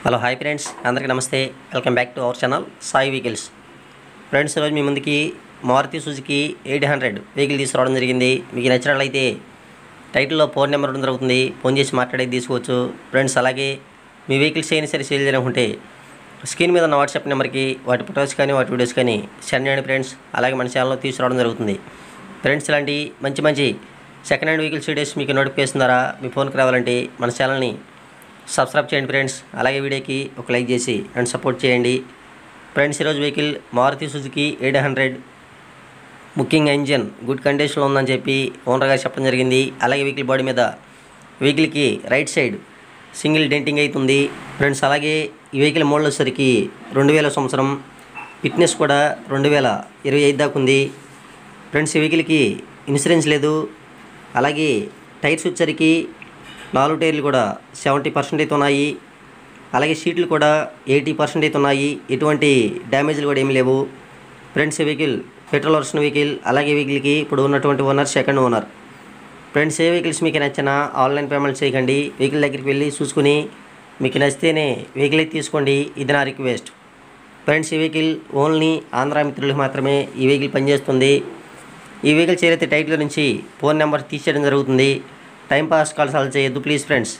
hello hi friends అందరికీ నమస్తే welcome back to our channel Sai vehicles friends ఈరోజు మీ ముందుకి Maruti Suzuki eight hundred vehicle తీసుకురావడం జరిగింది మీకు నచ్చినట్లయితే టైటిల్లో ఫోన్ నెంబర్ ఉండడం జరుగుతుంది ఫోన్ చేసి మాట్లాడేది తీసుకోవచ్చు ఫ్రెండ్స్ అలాగే మీ వెహికల్స్ అయినా సరే సేల్ చేయాలనుకుంటే స్క్రీన్ మీద ఉన్న వాట్సాప్ నెంబర్కి వాటి ఫొటోస్ కానీ వాటి వీడియోస్ కానీ సెండ్ చేయండి ఫ్రెండ్స్ అలాగే మన ఛానల్లో తీసుకురావడం జరుగుతుంది ఫ్రెండ్స్ ఇలాంటి మంచి మంచి సెకండ్ హ్యాండ్ వెహికల్స్ వీడియోస్ మీకు నోటిఫికేషన్ ద్వారా మీ ఫోన్కి రావాలంటే మన ఛానల్ని సబ్స్క్రైబ్ చేయండి ఫ్రెండ్స్ అలాగే వీడియోకి ఒక లైక్ చేసి అండ్ సపోర్ట్ చేయండి ఫ్రెండ్స్ ఈరోజు vehicle Maruti Suzuki eight hundred booking engine good కండిషన్లో ఉందని చెప్పి ఓనర్ గారు చెప్పడం జరిగింది అలాగే వెహికల్ బాడీ మీద వెహికల్కి రైట్ సైడ్ సింగిల్ డెంటింగ్ అవుతుంది ఫ్రెండ్స్ అలాగే ఈ వెహికల్ మోడల్ వచ్చేసరికి రెండు వేల సంవత్సరం ఫిట్నెస్ కూడా రెండు వేల ఇరవై ఐదు దాకా ఉంది ఫ్రెండ్స్ ఈ వెహికల్కి ఇన్సూరెన్స్ లేదు అలాగే టైర్స్ వచ్చరికి నాలుగు టైర్లు కూడా సెవెంటీ పర్సెంట్ అయితే ఉన్నాయి అలాగే సీట్లు కూడా ఎయిటీ పర్సెంట్ అయితే ఉన్నాయి ఎటువంటి డ్యామేజ్లు కూడా ఏమి లేవు ఫ్రెండ్స్ ఈ వెహికల్ పెట్రోల్ వర్షన్ వెహికల్ అలాగే వెహికల్కి ఇప్పుడు ఉన్నటువంటి ఓనర్ సెకండ్ ఓనర్ ఫ్రెండ్స్ ఏ వెహికల్స్ మీకు నచ్చినా ఆన్లైన్ పేమెంట్ చేయకండి వెహికల్ దగ్గరికి వెళ్ళి చూసుకుని మీకు నచ్చితేనే వెహికల్ అయితే తీసుకోండి ఇది నా రిక్వెస్ట్ ఫ్రెండ్స్ ఈ వెహికల్ ఓన్లీ ఆంధ్ర మిత్రులకు మాత్రమే ఈ వెహికల్ పనిచేస్తుంది ఈ వెహికల్ చేరైతే టైటిల్ నుంచి ఫోన్ నెంబర్ తీసేయడం జరుగుతుంది టైం పాస్ కాల్స్ అలా చేయొద్దు ప్లీజ్ ఫ్రెండ్స్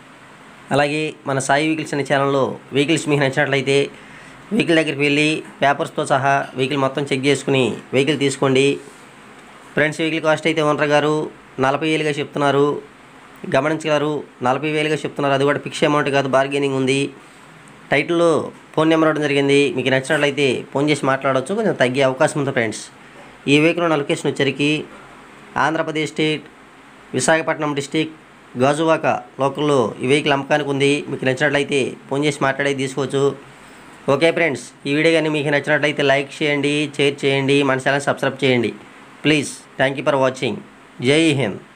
అలాగే మన సాయి వెహికల్స్ అనే ఛానల్లో వెహికల్స్ మీకు నచ్చినట్లయితే వెహికల్ దగ్గరికి వెళ్ళి పేపర్స్తో సహా వెహికల్ మొత్తం చెక్ చేసుకుని వెహికల్ తీసుకోండి ఫ్రెండ్స్ వెహికల్ కాస్ట్ అయితే ఓనర్ గారు నలభై వేలుగా చెప్తున్నారు గమనించగారు నలభై వేలుగా చెప్తున్నారు అది కూడా ఫిక్స్ అమౌంట్ కాదు బార్గెనింగ్ ఉంది టైటిల్లో ఫోన్ నెంబర్ ఇవ్వడం జరిగింది మీకు నచ్చినట్లయితే ఫోన్ చేసి మాట్లాడవచ్చు కొంచెం తగ్గే అవకాశం ఉంది ఫ్రెండ్స్ ఈ వెహికల్ ఉన్న లొకేషన్ వచ్చరికి ఆంధ్రప్రదేశ్ స్టేట్ విశాఖపట్నం డిస్టిక్ గాజువాక లోకల్లో ఈ వెహికల్ అమ్మకానికి ఉంది మీకు నచ్చినట్లయితే ఫోన్ చేసి మాట్లాడేది తీసుకోవచ్చు ఓకే ఫ్రెండ్స్ ఈ వీడియో కానీ మీకు నచ్చినట్లయితే లైక్ చేయండి షేర్ చేయండి మన ఛానల్ సబ్స్క్రైబ్ చేయండి please thank you for watching జై హింద్